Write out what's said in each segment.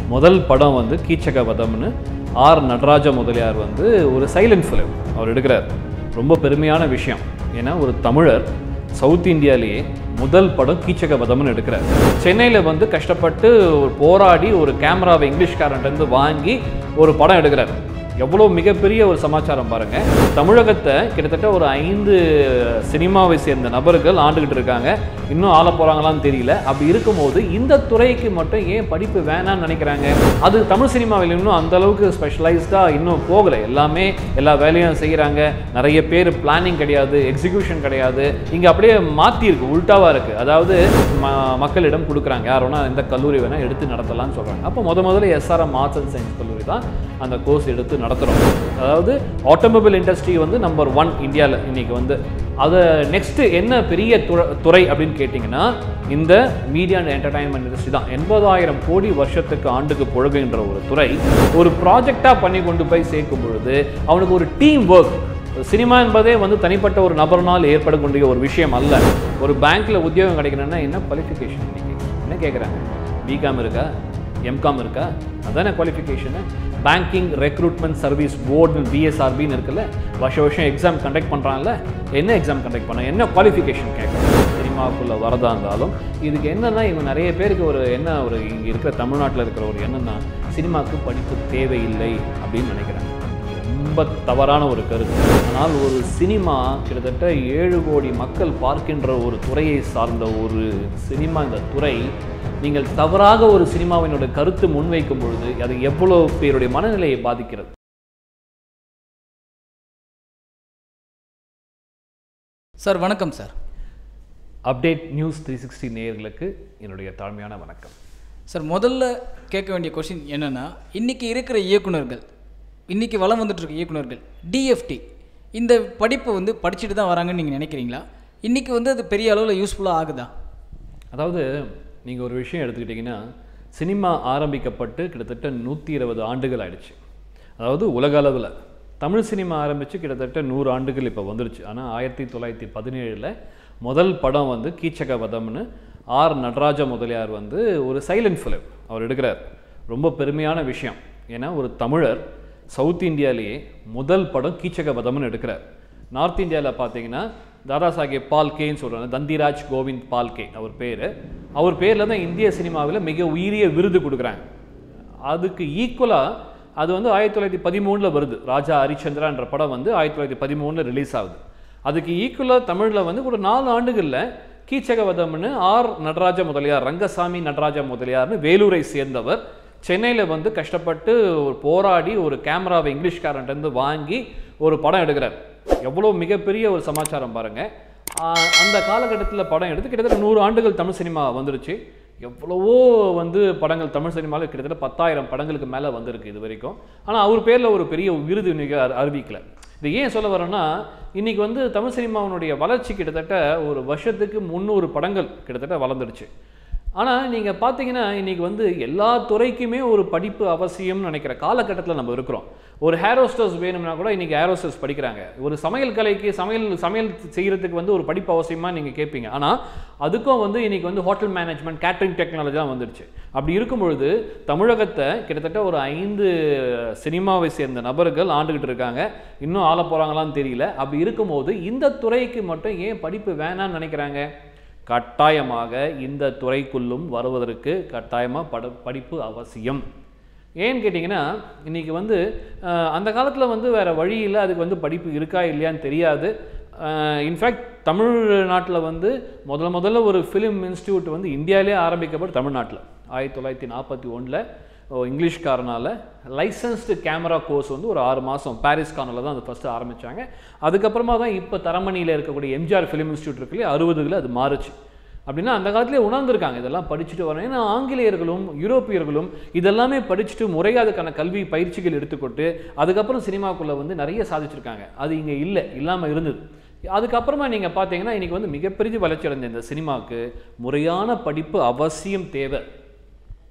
முதல் படம் வந்து கீச்சக வதம்னு ஆர் நடராஜ முதலியார் வந்து ஒரு சைலண்ட் ஃபிலிம் அவர் எடுக்கிறார் ரொம்ப பெருமையான விஷயம் ஏன்னா ஒரு தமிழர் சவுத் இந்தியாலேயே முதல் படம் கீச்சக வதம்னு எடுக்கிறார் சென்னையில் வந்து கஷ்டப்பட்டு ஒரு போராடி ஒரு கேமராவை இங்கிலீஷ்காரன்ட்டு வாங்கி ஒரு படம் எடுக்கிறார் எவ்வளோ மிகப்பெரிய ஒரு சமாச்சாரம் பாருங்க தமிழகத்தை கிட்டத்தட்ட ஒரு ஐந்து சினிமாவை சேர்ந்த நபர்கள் ஆண்டுகிட்டு இருக்காங்க இன்னும் ஆள போறாங்களான்னு தெரியல அப்படி இருக்கும்போது இந்த துறைக்கு மட்டும் ஏன் படிப்பு வேணாம்னு நினைக்கிறாங்க அது தமிழ் சினிமாவில் இன்னும் அந்த அளவுக்கு ஸ்பெஷலைஸ்டாக இன்னும் போகலை எல்லாமே எல்லா வேலையும் செய்கிறாங்க நிறைய பேர் பிளானிங் கிடையாது எக்ஸிகியூஷன் கிடையாது இங்கே அப்படியே மாற்றி இருக்கு உல்ட்டாவாக இருக்கு அதாவது ம மக்களிடம் கொடுக்குறாங்க யார் வேணா இந்த கல்லூரி வேணால் எடுத்து நடத்தலாம்னு சொல்கிறாங்க அப்போ முத முதல்ல எஸ்ஆர்எம் ஆர்ட்ஸ் அண்ட் சயின்ஸ் கல்லூரி தான் அந்த கோர்ஸ் எடுத்து நடத்துகிறோம் அதாவது ஆட்டோமொபைல் இண்டஸ்ட்ரி வந்து நம்பர் ஒன் இந்தியாவில் இன்னைக்கு வந்து அதை நெக்ஸ்ட் என்ன பெரிய துற- துறை அப்படின்னு கேட்டிங்கன்னா இந்த மீடியா அண்ட் என்டர்டைன்மெண்ட் இண்டஸ்ட்ரி தான் எண்பதாயிரம் கோடி வருஷத்துக்கு ஆண்டுக்கு பொழுகுகின்ற ஒரு துறை ஒரு ப்ராஜெக்டாக பண்ணி கொண்டு போய் சேர்க்கும் பொழுது அவனுக்கு ஒரு டீம் ஒர்க் சினிமா என்பதே வந்து தனிப்பட்ட ஒரு நபர்னால் ஏற்படக்கூடிய ஒரு விஷயம் அல்ல ஒரு பேங்க்ல உத்தியோகம் கிடைக்கணும்னா என்ன குவாலிஃபிகேஷன் இன்னைக்கு என்ன கேட்குறாங்க பிகாம் இருக்கா எம்காம் இருக்கா அதானே qualification banking recruitment service board பிஎஸ்ஆர்பின்னு இருக்குல்ல வருஷ வருஷம் எக்ஸாம் கண்டக்ட் பண்ணுறாங்கல்ல என்ன எக்ஸாம் கண்டக்ட் பண்ண என்ன குவாலிஃபிகேஷன் கேட்குறாங்க சினிமாவுக்குள்ளே வரதா இருந்தாலும் இதுக்கு என்னன்னா இவங்க நிறைய பேருக்கு ஒரு என்ன ஒரு இங்கே இருக்கிற தமிழ்நாட்டில் இருக்கிற ஒரு என்னன்னா சினிமாவுக்கு படிப்பு தேவையில்லை அப்படின்னு நினைக்கிறாங்க ரொம்ப தவறான ஒரு கருத்து ஆனால் ஒரு சினிமா கிட்டத்தட்ட ஏழு கோடி மக்கள் பார்க்கின்ற ஒரு துறையை சார்ந்த ஒரு சினிமா இந்த துறை நீங்கள் தவறாக ஒரு சினிமாவினோட கருத்து முன்வைக்கும் பொழுது அது எவ்வளவு பேருடைய மனநிலையை பாதிக்கிறது சார் வணக்கம் sir update news three sixty நேயர்களுக்கு என்னுடைய தாழ்மையான வணக்கம் சார் முதல்ல கேட்க வேண்டிய கொஷின் என்னென்னா இன்றைக்கி இருக்கிற இயக்குனர்கள் இன்றைக்கி வளம் வந்துட்டு இருக்க இயக்குனர்கள் டிஎஃப்டி இந்த படிப்பு வந்து படிச்சுட்டு தான் வராங்கன்னு நீங்கள் நினைக்கிறீங்களா இன்றைக்கி வந்து அது பெரிய அளவில் யூஸ்ஃபுல்லாக ஆகுதா அதாவது நீங்கள் ஒரு விஷயம் எடுத்துக்கிட்டிங்கன்னா சினிமா ஆரம்பிக்கப்பட்டு கிட்டத்தட்ட நூற்றி இருபது ஆண்டுகள் ஆயிடுச்சு அதாவது உலக அளவில் தமிழ் சினிமா ஆரம்பித்து கிட்டத்தட்ட நூறு ஆண்டுகள் இப்போ வந்துருச்சு ஆனால் ஆயிரத்தி தொள்ளாயிரத்தி பதினேழில் முதல் படம் வந்து கீச்சக வதம்னு ஆர் நடராஜ முதலியார் வந்து ஒரு சைலண்ட் ஃபிலிம் அவர் எடுக்கிறார் ரொம்ப பெருமையான விஷயம் ஏன்னா ஒரு தமிழர் சவுத் இந்தியாலேயே முதல் படம் கீச்சக வதம்னு எடுக்கிறார் நார்த் இந்தியாவில் பார்த்தீங்கன்னா தாதா சாஹேப் பால்கேன்னு சொல்கிறாங்க தந்திராஜ் கோவிந்த் பால்கே அவர் பேர் அவர் பேரில் தான் இந்திய சினிமாவில் மிக உயரிய விருது கொடுக்குறாங்க அதுக்கு ஈக்குவலாக அது வந்து ஆயிரத்தி தொள்ளாயிரத்தி பதிமூணில் வருது ராஜா ஹரிச்சந்திரான்ற படம் வந்து ஆயிரத்தி தொள்ளாயிரத்தி பதிமூணில் ரிலீஸ் ஆகுது அதுக்கு ஈக்குவலாக தமிழில் வந்து ஒரு நாலு ஆண்டுகளில் கீச்சகவதம்னு ஆர் நடராஜ முதலியார் ரங்கசாமி நடராஜ முதலியார்னு வேலூரை சேர்ந்தவர் சென்னையில் வந்து கஷ்டப்பட்டு ஒரு போராடி ஒரு கேமராவை இங்கிலீஷ்காரன்ட்டு வாங்கி ஒரு படம் எடுக்கிறார் எவ்வளோ மிகப்பெரிய ஒரு சமாச்சாரம் பாருங்க ஆஹ் அந்த காலகட்டத்தில் படம் எடுத்து கிட்டத்தட்ட நூறு ஆண்டுகள் தமிழ் சினிமா வந்துருச்சு எவ்வளவோ வந்து படங்கள் தமிழ் சினிமாவில் கிட்டத்தட்ட பத்தாயிரம் படங்களுக்கு மேலே வந்திருக்கு இது வரைக்கும் ஆனால் அவர் பேரில் ஒரு பெரிய விருது இன்னைக்கு அறி- அறிவிக்கல இது ஏன் சொல்ல வரேன்னா இன்னைக்கு வந்து தமிழ் சினிமாவினுடைய வளர்ச்சி கிட்டத்தட்ட ஒரு வருஷத்துக்கு முந்நூறு படங்கள் கிட்டத்தட்ட வளர்ந்துடுச்சு ஆனால் நீங்கள் பார்த்தீங்கன்னா இன்றைக்கி வந்து எல்லா துறைக்குமே ஒரு படிப்பு அவசியம்னு நினைக்கிற காலகட்டத்தில் நம்ம இருக்கிறோம் ஒரு ஹேரோஸ்டர்ஸ் வேணும்னா கூட இன்றைக்கி ஹேரோஸ்டர்ஸ் படிக்கிறாங்க ஒரு சமையல் கலைக்கு சமையல் சமையல் செய்கிறதுக்கு வந்து ஒரு படிப்பு அவசியமாக நீங்கள் கேட்பீங்க ஆனால் அதுக்கும் வந்து இன்றைக்கி வந்து ஹோட்டல் மேனேஜ்மெண்ட் கேட்டரிங் டெக்னாலஜிலாம் வந்துடுச்சு அப்படி இருக்கும் பொழுது தமிழகத்தை கிட்டத்தட்ட ஒரு ஐந்து சினிமாவை சேர்ந்த நபர்கள் ஆண்டுகிட்டு இருக்காங்க இன்னும் ஆள போகிறாங்களான்னு தெரியல அப்படி இருக்கும்போது இந்த துறைக்கு மட்டும் ஏன் படிப்பு வேணாம்னு நினைக்கிறாங்க கட்டாயமாக இந்த துறைக்குள்ளும் வருவதற்கு கட்டாயமாக பட படிப்பு அவசியம் ஏன்னு கேட்டிங்கன்னா இன்றைக்கி வந்து அஹ், அந்த காலத்தில் வந்து வேறு வழி இல்லை அதுக்கு வந்து படிப்பு இருக்கா இல்லையான்னு தெரியாது இன்ஃபேக்ட் தமிழ்நாட்டில் வந்து முதல்ல முதல்ல ஒரு ஃபிலிம் இன்ஸ்டியூட் வந்து இந்தியாவிலே ஆரம்பிக்கப்பட்டு தமிழ்நாட்டில் ஆயிரத்தி தொள்ளாயிரத்தி நாற்பத்தி ஒன்றில் இங்கிலீஷ்காரனால் லைசன்ஸ்டு கேமரா கோர்ஸ் வந்து ஒரு ஆறு மாதம் பாரிஸ் கார்னரில் தான் அது ஃபஸ்ட்டு ஆரம்பித்தாங்க அதுக்கப்புறமா தான் இப்போ தரமணியில் இருக்கக்கூடிய எம்ஜிஆர் ஃபிலிம் இன்ஸ்டியூட் இருக்குல்லையே அறுபதுகளில் அது மாறுச்சு அப்படின்னா அந்த காலத்திலே உணர்ந்திருக்காங்க இதெல்லாம் படிச்சுட்டு வரணும் ஏன்னா ஆங்கிலேயர்களும் யூரோப்பியர்களும் இதெல்லாமே படிச்சுட்டு முறையாக அதுக்கான கல்வி பயிற்சிகள் எடுத்துக்கொண்டு அதுக்கப்புறம் சினிமாக்குள்ளே வந்து நிறைய சாதிச்சிருக்காங்க அது இங்கே இல்லை இல்லாமல் இருந்தது அதுக்கப்புறமா நீங்கள் பார்த்தீங்கன்னா இன்றைக்கி வந்து மிகப்பெரிய வளர்ச்சி அடைந்த இந்த சினிமாவுக்கு முறையான படிப்பு அவசியம் தேவை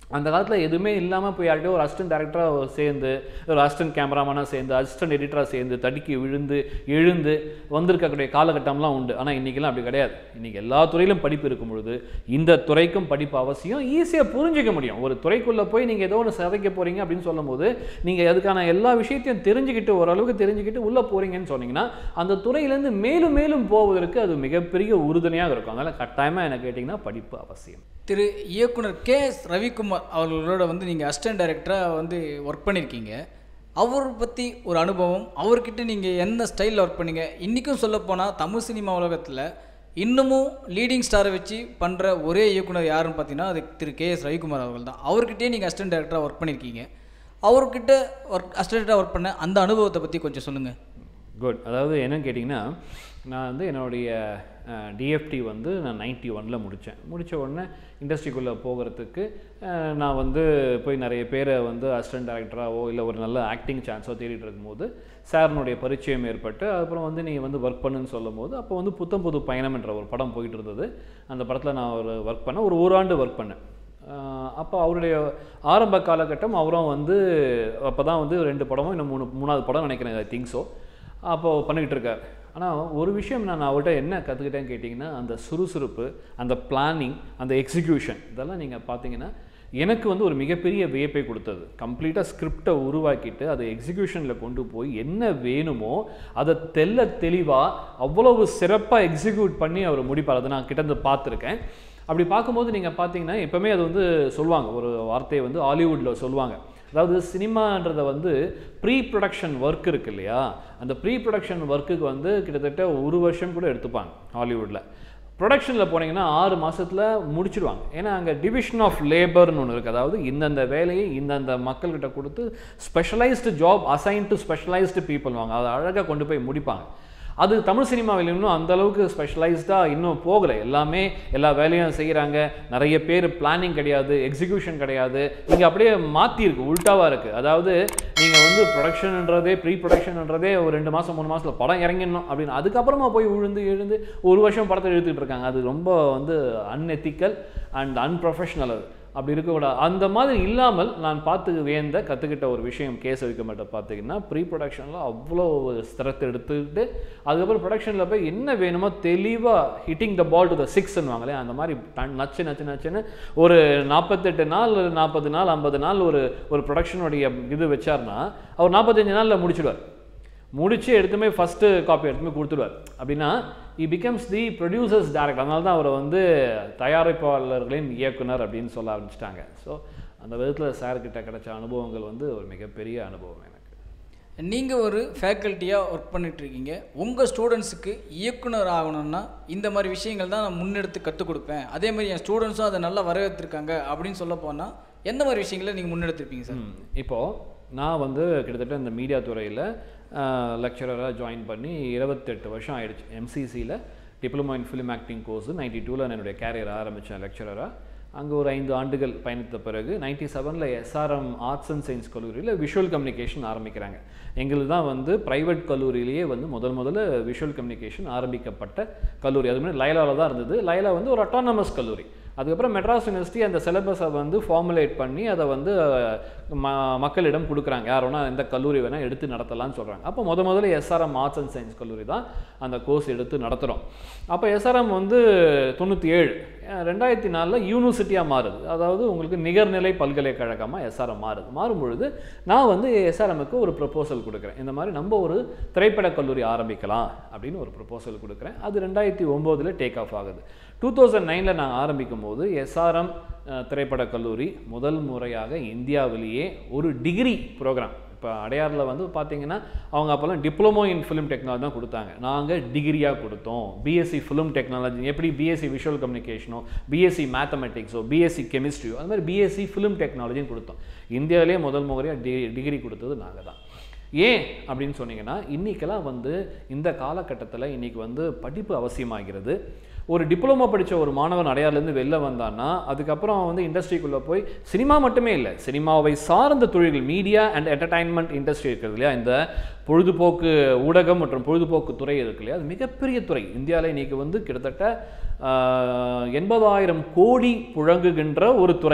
அந்த காலத்தில் எதுவுமே இல்லாமல் போய் யார்கிட்டயோ ஒரு அசிஸ்டன்ட் டேரக்டராக சேர்ந்து ஒரு அசிஸ்டன்ட் கேமராமேனாக சேர்ந்து அசிஸ்டன்ட் எடிட்டராக சேர்ந்து தடுக்கி விழுந்து எழுந்து வந்திருக்கக்கூடிய காலகட்டம்லாம் உண்டு ஆனால் இன்றைக்கெல்லாம் அப்படி கிடையாது இன்றைக்கி எல்லா துறையிலும் படிப்பு இருக்கும் பொழுது இந்த துறைக்கும் படிப்பு அவசியம் ஈஸியாக புரிஞ்சிக்க முடியும் ஒரு துறைக்குள்ளே போய் நீங்கள் ஏதோ ஒன்று சிதைக்க போகிறீங்க அப்படின்னு சொல்லும்போது நீங்கள் அதுக்கான எல்லா விஷயத்தையும் தெரிஞ்சுக்கிட்டு ஓரளவுக்கு தெரிஞ்சுக்கிட்டு உள்ளே போகிறீங்கன்னு சொன்னீங்கன்னா அந்த துறையிலேருந்து மேலும் மேலும் போவதற்கு அது மிகப்பெரிய உறுதுணையாக இருக்கும் அதனால் கட்டாயமாக என்ன கேட்டிங்கன்னா படிப்பு அவசியம் திரு இயக்குனர் கே எஸ் ரவிக்குமார் அவர்களோட வந்து நீங்கள் அசிஸ்டன்ட் டைரக்டராக வந்து ஒர்க் பண்ணியிருக்கீங்க அவர் பற்றி ஒரு அனுபவம் அவர்கிட்ட நீங்கள் என்ன ஸ்டைலில் ஒர்க் பண்ணீங்க இன்றைக்கும் சொல்லப்போனால் தமிழ் சினிமா உலகத்தில் இன்னமும் லீடிங் ஸ்டாரை வச்சு பண்ணுற ஒரே இயக்குனர் யாருன்னு பார்த்தீங்கன்னா அது திரு கே எஸ் ரவிக்குமார் அவர்கள் தான் அவர்கிட்டயே நீங்கள் அசிஸ்டன்ட் டைரக்டராக ஒர்க் பண்ணியிருக்கீங்க அவர்கிட்ட ஒர்க் அசிஸ்டண்ட்டாக ஒர்க் பண்ண அந்த அனுபவத்தை பற்றி கொஞ்சம் சொல்லுங்கள் குட் அதாவது என்னன்னு கேட்டிங்கன்னா நான் வந்து என்னுடைய டிஎஃப்டி வந்து நான் நைன்ட்டி ஒனில் முடித்தேன் முடித்த உடனே இண்டஸ்ட்ரிக்குள்ளே போகிறதுக்கு அஹ், நான் வந்து போய் நிறைய பேரை வந்து அசிஸ்டன்ட் டேரக்டராகவோ இல்லை ஒரு நல்ல ஆக்டிங் சான்ஸோ தேடிட்டு இருக்கும்போது சார்னுடைய பரிச்சயம் ஏற்பட்டு அப்புறம் வந்து நீ வந்து ஒர்க் பண்ணுன்னு சொல்லும்போது அப்போ வந்து புத்தம் புது பயணம் என்ற ஒரு படம் போயிட்டு இருந்தது அந்த படத்தில் நான் ஒரு ஒர்க் பண்ணேன் ஒரு ஓராண்டு ஒர்க் பண்ணேன் ஆஹ் அப்போ அவருடைய ஆரம்ப காலகட்டம் அவரும் வந்து அப்போ தான் வந்து ரெண்டு படமும் இன்னும் மூணு மூணாவது படம் நினைக்கிறேன் ஐ திங்க் ஸோ அப்போது பண்ணிக்கிட்டு இருக்கார் ஆனால் ஒரு விஷயம் நான் அவர்கிட்ட என்ன கற்றுக்கிட்டேன்னு கேட்டிங்கன்னா அந்த சுறுசுறுப்பு அந்த பிளானிங் அந்த எக்ஸிக்யூஷன் இதெல்லாம் நீங்கள் பார்த்தீங்கன்னா எனக்கு வந்து ஒரு மிகப்பெரிய வியப்பை கொடுத்தது கம்ப்ளீட்டாக ஸ்கிரிப்டை உருவாக்கிட்டு அதை எக்ஸிக்யூஷனில் கொண்டு போய் என்ன வேணுமோ அதை தெல்ல தெளிவாக அவ்வளவு சிறப்பாக எக்ஸிக்யூட் பண்ணி அவர் முடிப்பார் அதை நான் கிட்ட பார்த்துருக்கேன் அப்படி பார்க்கும்போது நீங்கள் பார்த்தீங்கன்னா எப்போவுமே அது வந்து சொல்லுவாங்க ஒரு வார்த்தையை வந்து ஹாலிவுட்டில் சொல்லுவாங்க அதாவது சினிமான்றதை வந்து ப்ரீ ப்ரொடக்ஷன் ஒர்க் இருக்கு இல்லையா அந்த ப்ரீ ப்ரொடக்ஷன் ஒர்க்குக்கு வந்து கிட்டத்தட்ட ஒரு வருஷம் கூட எடுத்துப்பாங்க ஹாலிவுட்டில் ப்ரொடக்ஷனில் போனீங்கன்னா ஆறு மாசத்துல முடிச்சிடுவாங்க ஏன்னா அங்கே டிவிஷன் ஆஃப் லேபர்னு ஒன்று இருக்குது அதாவது இந்தந்த வேலையை இந்தந்த மக்கள்கிட்ட கொடுத்து specialised job assign to specialised people வாங்க அதை அழகாக கொண்டு போய் முடிப்பாங்க அது தமிழ் சினிமாவில் இன்னும் அந்த அளவுக்கு ஸ்பெஷலைஸ்டாக இன்னும் போகலை எல்லாமே எல்லா வேலையும் செய்கிறாங்க நிறைய பேர் பிளானிங் கிடையாது எக்ஸிக்யூஷன் கிடையாது இங்கே அப்படியே மாற்றிருக்கு உல்ட்டாவாக இருக்குது அதாவது நீங்கள் வந்து ப்ரொடக்ஷன்ன்றதே ப்ரீ ப்ரொடக்ஷன்ன்றதே ஒரு ரெண்டு மாதம் மூணு மாதத்தில் படம் இறங்கிடணும் அப்படின்னு அதுக்கப்புறமா போய் விழுந்து எழுந்து ஒரு வருஷம் படத்தை எடுத்துக்கிட்டு இருக்காங்க அது ரொம்ப வந்து அன்எத்திக்கல் அண்ட் அன்ப்ரொஃபஷனல் அது அப்படி இருக்கக்கூடாது அந்த மாதிரி இல்லாமல் நான் பார்த்து வியந்த கற்றுக்கிட்ட ஒரு விஷயம் கேஸ் வைக்க மாட்டேன் பார்த்தீங்கன்னா ப்ரீ ப்ரொடக்ஷனில் அவ்வளோ ஒரு ஸ்திரத்தை எடுத்துக்கிட்டு அதுக்கப்புறம் ப்ரொடக்ஷனில் போய் என்ன வேணுமோ தெளிவாக hitting the ball to the சிக்ஸ்ன்னுவாங்களே அந்த மாதிரி டன் நச்சு நச்சு நச்சுன்னு ஒரு நாற்பத்தெட்டு நாள் நாற்பது நாள் ஐம்பது நாள் ஒரு ஒரு ப்ரொடக்ஷனுடைய இது வச்சார்னா அவர் நாற்பத்தஞ்சு நாளில் முடிச்சிடுவார் முடிச்சு எடுத்துமே ஃபஸ்ட்டு காப்பி எடுத்துமே கொடுத்துடுவார் அப்படின்னா he becomes the producers director அதனால தான் அவரை வந்து தயாரிப்பாளர்களின் இயக்குனர் அப்படின்னு சொல்ல ஆரம்பிச்சிட்டாங்க ஸோ அந்த விதத்தில் சார்கிட்ட கிடைச்ச அனுபவங்கள் வந்து ஒரு மிகப்பெரிய அனுபவம் எனக்கு நீங்கள் ஒரு ஃபேக்கல்ட்டியாக ஒர்க் பண்ணிகிட்ருக்கீங்க உங்கள் ஸ்டூடெண்ட்ஸுக்கு இயக்குனர் ஆகணும்னா இந்த மாதிரி விஷயங்கள் தான் நான் முன்னெடுத்து கற்றுக் கொடுப்பேன் அதே மாதிரி என் ஸ்டூடெண்ட்ஸும் அதை நல்லா வரவேற்றிருக்காங்க அப்படின்னு சொல்ல போனால் எந்த மாதிரி விஷயங்களை நீங்கள் முன்னெடுத்திருப்பீங்க சார் ம். இப்போ நான் வந்து கிட்டத்தட்ட இந்த மீடியா துறையில் லெக்சரராக ஜாயின் பண்ணி இருபத்தெட்டு வருஷம் ஆயிடுச்சு எம்சிசியில் diploma in film acting course ninety டூவில் நான் என்னுடைய கேரியர் ஆரம்பித்தேன் லெக்சரராக அங்கே ஒரு ஐந்து ஆண்டுகள் பயணித்த பிறகு நைன்டி செவனில் எஸ்ஆர்எம் ஆர்ட்ஸ் அண்ட் சயின்ஸ் கல்லூரியில் விஷுவல் கம்யூனிகேஷன் ஆரம்பிக்கிறாங்க எங்களுக்கு தான் வந்து ப்ரைவேட் கல்லூரியிலேயே வந்து முதல் முதல்ல விஷுவல் கம்யூனிகேஷன் ஆரம்பிக்கப்பட்ட கல்லூரி அது மாதிரி லைலாவில் தான் இருந்தது லைலா வந்து ஒரு அட்டானமஸ் கல்லூரி அதுக்கப்புறம் மெட்ராஸ் யூனிவர்சிட்டி அந்த சிலபஸை வந்து ஃபார்முலேட் பண்ணி அதை வந்து அஹ், ம மக்களிடம் கொடுக்குறாங்க யார் வேணால் எந்த கல்லூரி வேணால் எடுத்து நடத்தலாம்னு சொல்கிறாங்க அப்போ முத முதல்ல எஸ்ஆர்எம் ஆர்ட்ஸ் அண்ட் சயின்ஸ் கல்லூரி தான் அந்த கோர்ஸ் எடுத்து நடத்துகிறோம் அப்போ எஸ்ஆர்எம் வந்து தொண்ணூற்றி ஏழு ரெண்டாயிரத்தி நாலில் யூனிவர்சிட்டியாக மாறுது அதாவது உங்களுக்கு நிகர்நிலை பல்கலைக்கழகமாக எஸ்ஆர்எம் மாறுது மாறும் பொழுது நான் வந்து எஸ்ஆர்எம்முக்கு ஒரு ப்ரப்போசல் கொடுக்குறேன் இந்த மாதிரி நம்ம ஒரு திரைப்படக் கல்லூரி ஆரம்பிக்கலாம் அப்படின்னு ஒரு ப்ரப்போசல் கொடுக்குறேன் அது ரெண்டாயிரத்தி ஒம்போதில் டேக் ஆஃப் ஆகுது டூ தௌசண்ட் நைனில் நான் ஆரம்பிக்கும் போது எஸ்ஆர்எம் திரைப்படக் கல்லூரி முதல் முறையாக இந்தியாவிலேயே ஒரு டிகிரி ப்ரோக்ராம் இப்போ அடையாரில் வந்து பார்த்தீங்கன்னா அவங்க அப்போல்லாம் டிப்ளமோ இன் ஃபிலிம் டெக்னாலஜி தான் கொடுத்தாங்க நாங்கள் டிகிரியாக கொடுத்தோம் பிஎஸ்சி ஃபிலிம் டெக்னாலஜி எப்படி பிஎஸ்சி விஷுவல் கம்யூனிகேஷனோ பிஎஸ்சி மேத்தமெட்டிக்ஸோ பிஎஸ்சி கெமிஸ்ட்ரியோ அந்த மாதிரி பிஎஸ்சி ஃபிலிம் டெக்னாலஜின்னு கொடுத்தோம் இந்தியாவிலே முதல் முறையாக டி டிகிரி கொடுத்தது நாங்கள் தான் ஏன் அப்படின்னு சொன்னீங்கன்னா இன்றைக்கெல்லாம் வந்து இந்த காலகட்டத்தில் இன்றைக்கி வந்து படிப்பு அவசியமாகிறது ஒரு டிப்ளமோ படித்த ஒரு மாணவன் அடையாறுலேருந்து வெளில வந்தான்னா அதுக்கப்புறம் அவன் வந்து இண்டஸ்ட்ரிக்குள்ளே போய் சினிமா மட்டுமே இல்லை சினிமாவை சார்ந்த தொழில்கள் மீடியா அண்ட் என்டர்டைன்மெண்ட் இண்டஸ்ட்ரி இருக்கிறது இல்லையா இந்த பொழுதுபோக்கு ஊடகம் மற்றும் பொழுதுபோக்கு துறை இருக்கு இல்லையா அது மிகப்பெரிய துறை இந்தியாவில் இன்றைக்கி வந்து கிட்டத்தட்ட ஆஹ், எண்பதாயிரம் கோடி புழங்குகின்ற ஒரு துறை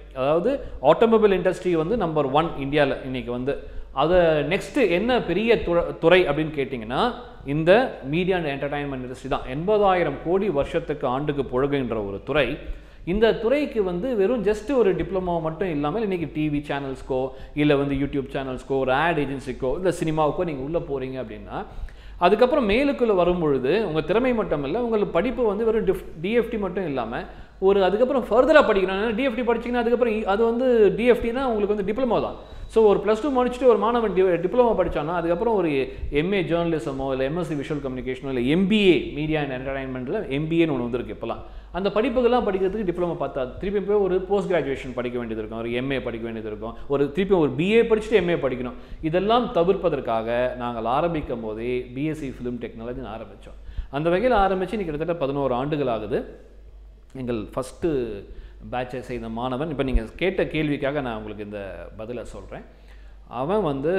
அதாவது ஆட்டோமொபைல் இண்டஸ்ட்ரி வந்து நம்பர் ஒன் இந்தியாவில் இன்னைக்கு வந்து அதை நெக்ஸ்ட்டு என்ன பெரிய துறை துறை அப்படின்னு கேட்டிங்கன்னா இந்த மீடியா அண்ட் என்டர்டைன்மெண்ட் இண்டஸ்ட்ரி தான் எண்பதாயிரம் கோடி வருஷத்துக்கு ஆண்டுக்கு புழகுகின்ற ஒரு துறை இந்த துறைக்கு வந்து வெறும் ஜஸ்ட் ஒரு டிப்ளமோ மட்டும் இல்லாமல் இன்றைக்கி டிவி சேனல்ஸ்க்கோ இல்லை வந்து யூடியூப் சேனல்ஸ்க்கோ ஒரு ஆட் ஏஜென்சிக்கோ இல்லை சினிமாவுக்கோ நீங்கள் உள்ளே போகிறீங்க அப்படின்னா அதுக்கப்புறம் மேலுக்குள்ளே வரும்பொழுது உங்கள் திறமை மட்டும் இல்லை உங்களுக்கு படிப்பு வந்து வெறும் டிஃப் டிஎஃப்டி மட்டும் இல்லாமல் ஒரு அதுக்கப்புறம் ஃபர்தராக படிக்கணும் டிஎஃப்டி படிச்சிங்கன்னா அதுக்கப்புறம் இ- அது வந்து டிஎஃப்டினா உங்களுக்கு வந்து டிப்ளமோ தான் ஸோ ஒரு ப்ளஸ் டூ முடிச்சுட்டு ஒரு மாணவன் டி டிப்ளமோ படிச்சானா அதுக்கப்புறம் ஒரு எம்ஏ ஜேர்னலிசமோ இல்லை எம்எஸ்சி விஷுவல் கம்யூனிகேஷனோ இல்லை எம்பிஏ மீடியா அண்ட் என்டர்டைன்மெண்ட்டில் எம்பிஏன்னு ஒன்று வந்திருக்கு இப்போலாம் அந்த படிப்புகள்லாம் படிக்கிறதுக்கு டிப்ளமோ பார்த்தா திருப்பி போய் ஒரு போஸ்ட் கிராஜுவேஷன் படிக்க வேண்டியது இருக்கும் ஒரு எம்ஏ படிக்க வேண்டியது இருக்கும் ஒரு திருப்பி ஒரு பிஏ படிச்சுட்டு எம்ஏ படிக்கணும் இதெல்லாம் தவிர்ப்பதற்காக நாங்கள் ஆரம்பிக்கும் போதே பிஎஸ்சி ஃபிலிம் டெக்னாலஜின்னு ஆரம்பித்தோம் அந்த வகையில் ஆரம்பித்து இன்னைக்கு கிட்டத்தட்ட பதினோரு ஆண்டுகள் ஆகுது எங்கள் ஃபஸ்ட்டு பேட்சை செய்த மாணவன் இப்போ நீங்கள் கேட்ட கேள்விக்காக நான் உங்களுக்கு இந்த பதிலை சொல்கிறேன் அவன் வந்து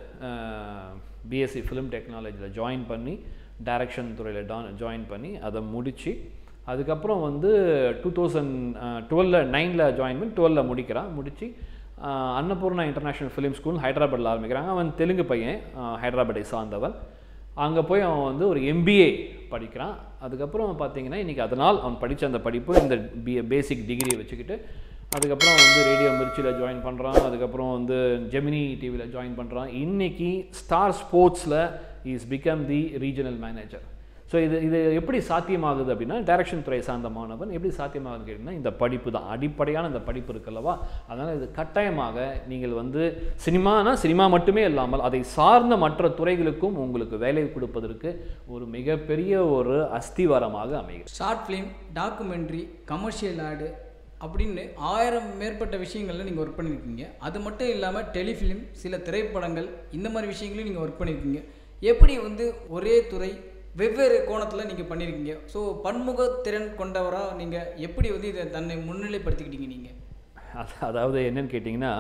பிஎஸ்சி ஃபிலிம் டெக்னாலஜியில் ஜாயின் பண்ணி டைரக்ஷன் துறையில் டா ஜாயின் பண்ணி அதை முடித்து அதுக்கப்புறம் வந்து டூ தௌசண்ட் டுவெலில் நைனில் ஜாயின் பண்ணி டுவெலில் முடிக்கிறான் முடித்து அன்னபூர்ணா இன்டர்நேஷ்னல் ஃபிலிம் ஸ்கூல் ஹைதராபாத்தில் ஆரம்பிக்கிறாங்க அவன் தெலுங்கு பையன் ஹைதராபாத்தை சார்ந்தவன் அங்கே போய் அவன் வந்து ஒரு எம்பிஏ படிக்கிறான் அதுக்கப்புறம் பார்த்தீங்கன்னா இன்றைக்கி அதனால் அவன் படித்த அந்த படிப்பு இந்த பி பேசிக் டிகிரியை வச்சுக்கிட்டு அதுக்கப்புறம் வந்து ரேடியோ மிர்ச்சியில் ஜாயின் பண்ணுறான் அதுக்கப்புறம் வந்து ஜெமினி டிவியில் ஜாயின் பண்ணுறான் இன்னைக்கு ஸ்டார் ஸ்போர்ட்ஸில் is become the regional manager so இது இது எப்படி சாத்தியமாகுது அப்படின்னா டைரக்ஷன் துறை சார்ந்த மாணவன் எப்படி சாத்தியமாகுதுன்னு கேட்டிங்கன்னா இந்த படிப்பு தான் அடிப்படையான இந்த படிப்பு இருக்குல்லவா அதனால் இது கட்டாயமாக நீங்கள் வந்து சினிமானா சினிமா மட்டுமே இல்லாமல் அதை சார்ந்த மற்ற துறைகளுக்கும் உங்களுக்கு வேலை கொடுப்பதற்கு ஒரு மிகப்பெரிய ஒரு அஸ்திவாரமாக அமைகிறது ஷார்ட் ஃபிலிம் டாக்குமெண்ட்ரி கமர்ஷியல் ஆடு அப்படின்னு ஆயிரம் மேற்பட்ட விஷயங்களில் நீங்கள் ஒர்க் பண்ணியிருக்கீங்க அது மட்டும் இல்லாமல் டெலிஃபிலிம் சில திரைப்படங்கள் இந்த மாதிரி விஷயங்களையும் நீங்கள் ஒர்க் பண்ணியிருக்கீங்க எப்படி வந்து ஒரே துறை வெவ்வேறு கோணத்தில் நீங்கள் பண்ணியிருக்கீங்க ஸோ பன்முக திறன் கொண்டவராக நீங்கள் எப்படி வந்து இதை தன்னை முன்னிலைப்படுத்திக்கிட்டீங்க நீங்கள் அது- அதாவது என்னன்னு கேட்டிங்கன்னா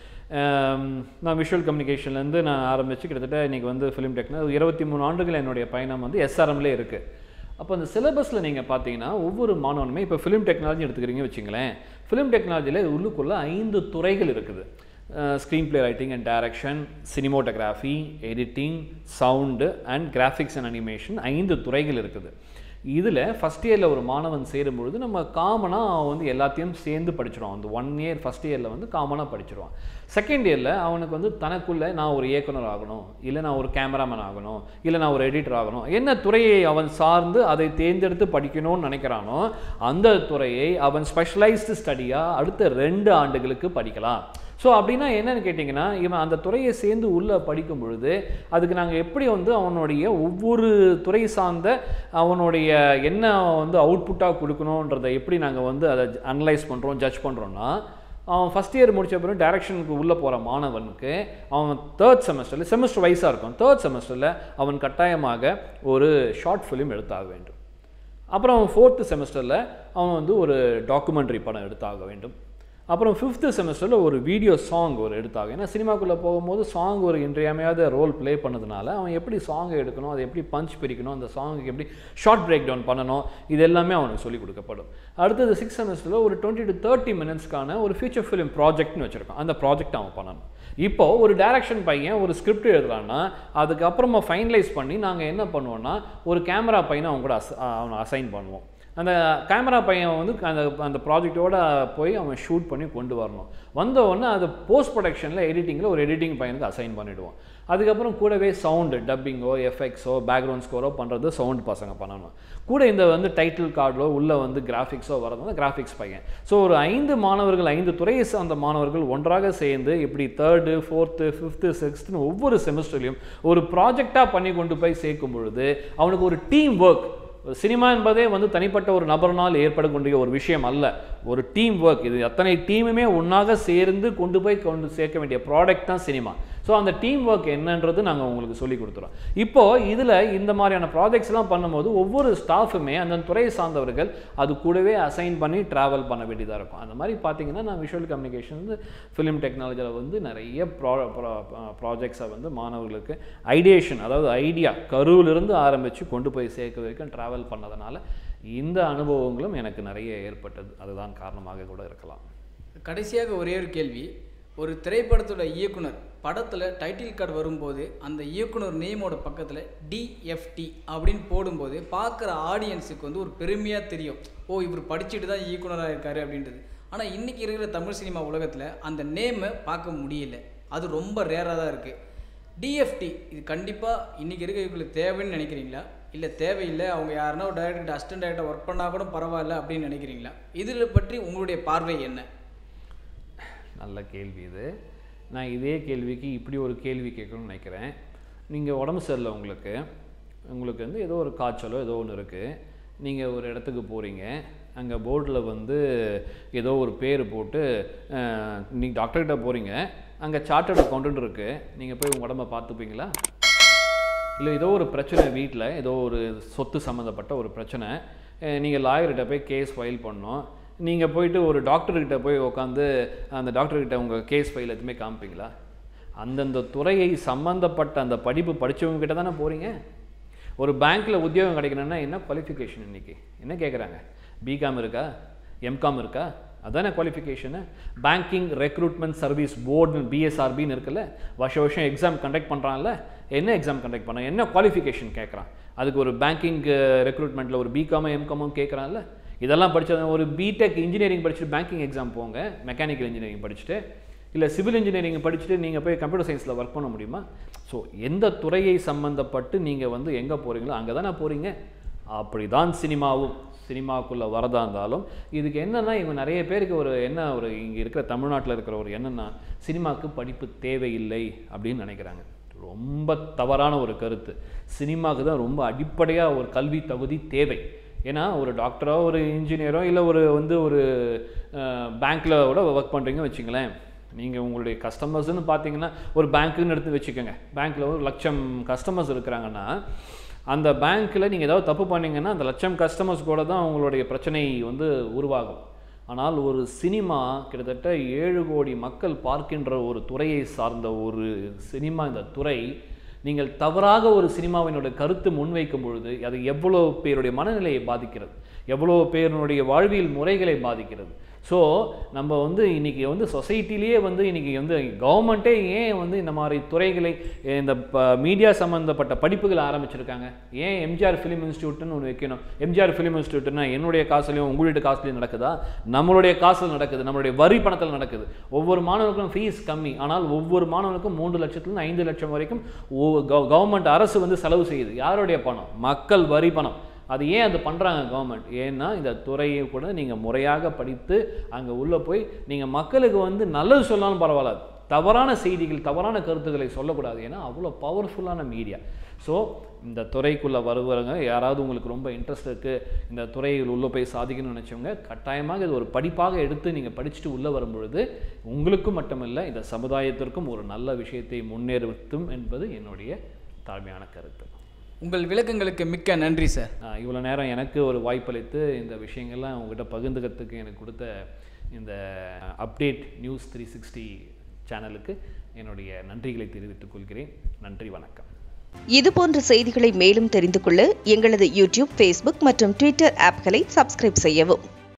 ஆம், நான் விஷுவல் கம்யூனிகேஷன்லேருந்து நான் ஆரம்பித்து கிட்டத்தட்ட இன்றைக்கி வந்து ஃபிலிம் டெக்னாலஜி இருபத்தி மூணு ஆண்டுகள் என்னுடைய பயணம் வந்து எஸ்ஆர்எம்லேயே இருக்குது அப்போ அந்த சிலபஸில் நீங்கள் பார்த்தீங்கன்னா ஒவ்வொரு மாணவனுமே இப்போ ஃபிலிம் டெக்னாலஜி எடுத்துக்கிறீங்க வச்சுங்களேன் ஃபிலிம் டெக்னாலஜியில் உள்ளுக்குள்ளே ஐந்து துறைகள் இருக்குது screenplay writing and direction cinematography editing sound and graphics and animation ஐந்து துறைகள் இருக்குது இதில் ஃபஸ்ட் இயரில் ஒரு மாணவன் சேரும் பொழுது நம்ம காமனாக வந்து எல்லாத்தையும் சேர்ந்து படிச்சிடுவான் அந்த ஒன் இயர் ஃபஸ்ட் இயரில் வந்து காமனாக படிச்சிடுவான் செகண்ட் இயரில் அவனுக்கு வந்து தனக்குள்ளே நான் ஒரு இயக்குனர் ஆகணும் இல்லை நான் ஒரு கேமராமேன் ஆகணும் இல்லை நான் ஒரு எடிட்டர் ஆகணும் என்ன துறையை அவன் சார்ந்து அதை தேர்ந்தெடுத்து படிக்கணும்னு நினைக்கிறானோ அந்த துறையை அவன் ஸ்பெஷலைஸ்டு ஸ்டடியாக அடுத்த ரெண்டு ஆண்டுகளுக்கு படிக்கலாம் ஸோ அப்படின்னா என்னன்னு கேட்டிங்கன்னா இவன் அந்த துறையை சேர்ந்து உள்ளே படிக்கும் பொழுது அதுக்கு நாங்கள் எப்படி வந்து அவனுடைய ஒவ்வொரு துறை சார்ந்த அவனுடைய என்ன வந்து அவுட்புட்டாக கொடுக்கணுன்றதை எப்படி நாங்கள் வந்து அதை அனலைஸ் பண்ணுறோம் ஜட்ஜ் பண்ணுறோன்னா அவன் ஃபஸ்ட் இயர் முடிச்ச பிறகு டைரக்ஷனுக்கு உள்ளே போகிற மாணவனுக்கு அவன் தேர்ட் செமஸ்டரில் செமஸ்டர் வைஸாக இருக்கும் தேர்ட் செமஸ்டரில் அவன் கட்டாயமாக ஒரு ஷார்ட் ஃபிலிம் எடுத்தாக வேண்டும் அப்புறம் ஃபோர்த்து செமஸ்டரில் அவன் வந்து ஒரு டாக்குமெண்ட்ரி படம் எடுத்தாக வேண்டும் அப்புறம் ஃபிஃப்த்து செமஸ்டரில் ஒரு வீடியோ சாங் ஒரு எடுத்தாக ஏன்னா சினிமாக்குள்ளே போகும்போது சாங் ஒரு இன்றியமையாத ரோல் ப்ளே பண்ணதுனால அவன் எப்படி சாங்கை எடுக்கணும் அதை எப்படி பஞ்ச் பிரிக்கணும் அந்த சாங்குக்கு எப்படி ஷார்ட் பிரேக் டவுன் பண்ணணும் இது எல்லாமே அவனுக்கு சொல்லிக் கொடுக்கப்படும் அடுத்தது சிக்ஸ் செமஸ்டரில் ஒரு டுவெண்ட்டி டு தேர்ட்டி மினிட்ஸ்க்கான ஒரு ஃபியூச்சர் ஃபிலிம் ப்ராஜெக்ட்னு வச்சுருக்கான் அந்த ப்ராஜெக்ட் அவன் பண்ணணும் இப்போ ஒரு டைரக்ஷன் பையன் ஒரு ஸ்கிரிப்ட் எழுதுறான்னா அதுக்கப்புறமா ஃபைனலைஸ் பண்ணி நாங்கள் என்ன பண்ணுவோம்னா ஒரு கேமரா பையனை அவன் கூட அஸ் அவனை அசைன் பண்ணுவோம் அந்த கேமரா பையன் வந்து அந்த அந்த ப்ராஜெக்டோட போய் அவன் ஷூட் பண்ணி கொண்டு வரணும் வந்த உடனே அது போஸ்ட் ப்ரொடக்ஷனில் எடிட்டிங்கில் ஒரு எடிட்டிங் பையனுக்கு அசைன் பண்ணிவிடுவோம் அதுக்கப்புறம் கூடவே சவுண்டு டப்பிங்கோ எஃபெக்ட்ஸோ பேக்ரவுண்ட் ஸ்கோரோ பண்ணுறது சவுண்ட் பசங்க பண்ணணும் கூட இந்த வந்து டைட்டில் கார்டிலோ உள்ளே வந்து கிராஃபிக்ஸோ வரதுனால கிராஃபிக்ஸ் பையன் ஸோ ஒரு ஐந்து மாணவர்கள் ஐந்து துறையை சார்ந்த மாணவர்கள் ஒன்றாக சேர்ந்து இப்படி தேர்டு ஃபோர்த்து ஃபிஃப்த்து சிக்ஸ்த்துன்னு ஒவ்வொரு செமஸ்டர்லையும் ஒரு ப்ராஜெக்டாக பண்ணி கொண்டு போய் சேர்க்கும் பொழுது அவனுக்கு ஒரு டீம் ஒர்க் சினிமா என்பதே வந்து தனிப்பட்ட ஒரு நபர்னால் ஏற்படக்கூடிய ஒரு விஷயம் அல்ல ஒரு டீம் ஒர்க் இது அத்தனை டீமுமே ஒன்றாக சேர்ந்து கொண்டு போய் கொண்டு சேர்க்க வேண்டிய ப்ராடக்ட் தான் சினிமா ஸோ அந்த டீம் ஒர்க் என்னன்றது நாங்கள் உங்களுக்கு சொல்லி கொடுத்துறோம் இப்போது இதில் இந்த மாதிரியான ப்ராஜெக்ட்ஸ்லாம் பண்ணும்போது ஒவ்வொரு ஸ்டாஃபுமே அந்த துறையை சார்ந்தவர்கள் அது கூடவே அசைன் பண்ணி ட்ராவல் பண்ண வேண்டியதாக இருக்கும் அந்த மாதிரி பார்த்தீங்கன்னா நான் விஷுவல் கம்யூனிகேஷன் வந்து ஃபிலிம் டெக்னாலஜியில் வந்து நிறைய ப்ரா ப்ராஜெக்ட்ஸை வந்து மாணவர்களுக்கு ஐடியேஷன் அதாவது ஐடியா கருவிலிருந்து ஆரம்பித்து கொண்டு போய் சேர்க்க வரைக்கும் ட்ராவல் பண்ணதுனால இந்த அனுபவங்களும் எனக்கு நிறைய ஏற்பட்டது அதுதான் காரணமாக கூட இருக்கலாம் கடைசியாக ஒரே ஒரு கேள்வி ஒரு திரைப்படத்தோட இயக்குனர் படத்தில் டைட்டில் கார்டு வரும்போது அந்த இயக்குனர் நேமோட பக்கத்தில் டிஎஃப்டி அப்படின்னு போடும்போது பார்க்குற ஆடியன்ஸுக்கு வந்து ஒரு பெருமையாக தெரியும் ஓ இவர் படிச்சுட்டு தான் இயக்குனராக இருக்காரு அப்படின்றது ஆனால் இன்றைக்கி இருக்கிற தமிழ் சினிமா உலகத்தில் அந்த நேமை பார்க்க முடியல அது ரொம்ப ரேராக தான் இருக்குது டிஎஃப்டி இது கண்டிப்பாக இன்றைக்கி இருக்க இவங்களுக்கு தேவைன்னு நினைக்கிறீங்களா இல்லை தேவையில்லை அவங்க யாருன்னா ஒரு டேரக்டர் அசிஸ்டன்ட் டேரக்டர் ஒர்க் பண்ணால் கூட பரவாயில்ல அப்படின்னு நினைக்கிறீங்களா இதில் பற்றி உங்களுடைய பார்வை என்ன நல்ல கேள்வி இது நான் இதே கேள்விக்கு இப்படி ஒரு கேள்வி கேட்கணும்னு நினைக்கிறேன் நீங்கள் உடம்பு சரியில்லை உங்களுக்கு உங்களுக்கு வந்து ஏதோ ஒரு காய்ச்சலோ ஏதோ ஒன்று இருக்குது நீங்கள் ஒரு இடத்துக்கு போகிறீங்க அங்கே போர்டில் வந்து ஏதோ ஒரு பேர் போட்டு நீங்கள் டாக்டர்கிட்ட போகிறீங்க அங்கே சார்ட்டர்ட் அக்கௌண்ட் இருக்குது நீங்கள் போய் உங்கள் உடம்ப பார்த்துப்பீங்களா இல்லை ஏதோ ஒரு பிரச்சனை வீட்டில் ஏதோ ஒரு சொத்து சம்மந்தப்பட்ட ஒரு பிரச்சனை நீங்கள் லாயர்கிட்ட போய் கேஸ் ஃபைல் பண்ணோம் நீங்கள் போயிட்டு ஒரு டாக்டர்கிட்ட போய் உட்காந்து அந்த டாக்டர்கிட்ட உங்கள் கேஸ் ஃபைல் எதுவுமே காமிப்பீங்களா அந்தந்த துறையை சம்மந்தப்பட்ட அந்த படிப்பு படித்தவங்க கிட்ட தானே போகிறீங்க ஒரு பேங்க்கில் உத்தியோகம் கிடைக்கணும்னா என்ன குவாலிஃபிகேஷன் இன்றைக்கி என்ன கேட்குறாங்க பிகாம் இருக்கா எம்காம் இருக்கா அதானே குவாலிஃபிகேஷனு பேங்கிங் ரெக்ரூட்மெண்ட் சர்வீஸ் போர்டுன்னு பிஎஸ்ஆர்பின்னு இருக்குல்ல வருஷ வருஷம் எக்ஸாம் கண்டக்ட் பண்ணுறான்ல என்ன எக்ஸாம் கண்டக்ட் பண்ண என்ன குவாலிஃபிகேஷன் கேட்குறான் அதுக்கு ஒரு பேங்கிங் ரெக்ரூட்மெண்ட்டில் ஒரு பிகாமோ எம்காமோ கேட்குறான்ல இதெல்லாம் படிச்ச ஒரு பிடெக் இன்ஜினியரிங் படிச்சுட்டு பேங்கிங் எக்ஸாம் போங்க மெக்கானிக்கல் இன்ஜினியரிங் படிச்சுட்டு இல்லை சிவில் இன்ஜினியரிங் படிச்சுட்டு நீங்கள் போய் கம்ப்யூட்டர் சயின்ஸில் ஒர்க் பண்ண முடியுமா ஸோ எந்த துறையை சம்மந்தப்பட்டு நீங்கள் வந்து எங்கே போகிறீங்களோ அங்கே தானே போகிறீங்க அப்படி தான் சினிமாவும் சினிமாக்குள்ளே வரதா இருந்தாலும் இதுக்கு என்னென்னா இவங்க நிறைய பேருக்கு ஒரு என்ன ஒரு இங்கே இருக்கிற தமிழ்நாட்டில் இருக்கிற ஒரு என்னென்னா சினிமாவுக்கு படிப்பு தேவையில்லை அப்படின்னு நினைக்கிறாங்க ரொம்ப தவறான ஒரு கருத்து சினிமாவுக்கு தான் ரொம்ப அடிப்படையாக ஒரு கல்வி தகுதி தேவை ஏன்னா ஒரு டாக்டரோ ஒரு இன்ஜினியரோ இல்லை ஒரு வந்து ஒரு பேங்க்கில் கூட ஒர்க் பண்ணுறீங்கன்னு வச்சுங்களேன் நீங்கள் உங்களுடைய கஸ்டமர்ஸ்னு பார்த்தீங்கன்னா ஒரு பேங்க்குன்னு எடுத்து வச்சுக்கோங்க பேங்க்கில் ஒரு லட்சம் கஸ்டமர்ஸ் இருக்கிறாங்கன்னா அந்த பேங்க்கில் நீங்கள் ஏதாவது தப்பு பண்ணீங்கன்னா அந்த லட்சம் கஸ்டமர்ஸ் கூட தான் உங்களுடைய பிரச்சனை வந்து உருவாகும் ஆனால் ஒரு சினிமா கிட்டத்தட்ட ஏழு கோடி மக்கள் பார்க்கின்ற ஒரு துறையை சார்ந்த ஒரு சினிமா இந்த துறை நீங்கள் தவறாக ஒரு சினிமாவினுடைய கருத்து முன்வைக்கும் பொழுது அது எவ்வளோ பேருடைய மனநிலையை பாதிக்கிறது எவ்வளோ பேருடைய வாழ்வியல் முறைகளை பாதிக்கிறது ஸோ நம்ம வந்து இன்றைக்கி வந்து சொசைட்டிலேயே வந்து இன்றைக்கி வந்து கவர்மெண்ட்டே ஏன் வந்து இந்த மாதிரி துறைகளை இந்த மீடியா சம்மந்தப்பட்ட படிப்புகள் ஆரம்பிச்சிருக்காங்க ஏன் எம்ஜிஆர் ஃபிலிம் இன்ஸ்டியூட்னு ஒன்று வைக்கணும் எம்ஜிஆர் ஃபிலிம் இன்ஸ்டியூட்னா என்னுடைய காசுலையும் உங்களுடைய காசுலையும் நடக்குதா நம்மளுடைய காசில் நடக்குது நம்மளுடைய வரி பணத்தில் நடக்குது ஒவ்வொரு மாணவனுக்கும் ஃபீஸ் கம்மி ஆனால் ஒவ்வொரு மாணவனுக்கும் மூன்று லட்சத்துலேருந்து ஐந்து லட்சம் வரைக்கும் கவர்மெண்ட் அரசு வந்து செலவு செய்யுது யாருடைய பணம் மக்கள் வரி பணம் அது ஏன் அது பண்ணுறாங்க கவர்மெண்ட் ஏன்னா இந்த துறையை கூட நீங்கள் முறையாக படித்து அங்கே உள்ளே போய் நீங்கள் மக்களுக்கு வந்து நல்லது சொன்னாலும் பரவாயில்ல தவறான செய்திகள் தவறான கருத்துக்களை சொல்லக்கூடாது ஏன்னா அவ்வளோ பவர்ஃபுல்லான மீடியா ஸோ இந்த துறைக்குள்ளே வருவங்க யாராவது உங்களுக்கு ரொம்ப இன்ட்ரெஸ்ட் இருக்குது இந்த துறையில் உள்ளே போய் சாதிக்கணும்னு நினச்சவங்க கட்டாயமாக இது ஒரு படிப்பாக எடுத்து நீங்கள் படிச்சுட்டு உள்ளே வரும்பொழுது உங்களுக்கும் மட்டுமில்லை இந்த சமுதாயத்திற்கும் ஒரு நல்ல விஷயத்தை முன்னேறுத்தும் என்பது என்னுடைய தாழ்மையான கருத்து உங்கள் விளக்கங்களுக்கு மிக்க நன்றி சார் இவ்வளோ நேரம் எனக்கு ஒரு வாய்ப்பளித்து இந்த விஷயங்கள்லாம் உங்ககிட்ட பகிர்ந்துக்கிறதுக்கு எனக்கு கொடுத்த இந்த அப்டேட் நியூஸ் த்ரீ சிக்ஸ்டி சேனலுக்கு என்னுடைய நன்றிகளை தெரிவித்துக் கொள்கிறேன் நன்றி வணக்கம் இதுபோன்ற செய்திகளை மேலும் தெரிந்து கொள்ள எங்களது யூடியூப் ஃபேஸ்புக் மற்றும் ட்விட்டர் ஆப்களை சப்ஸ்கிரைப் செய்யவும்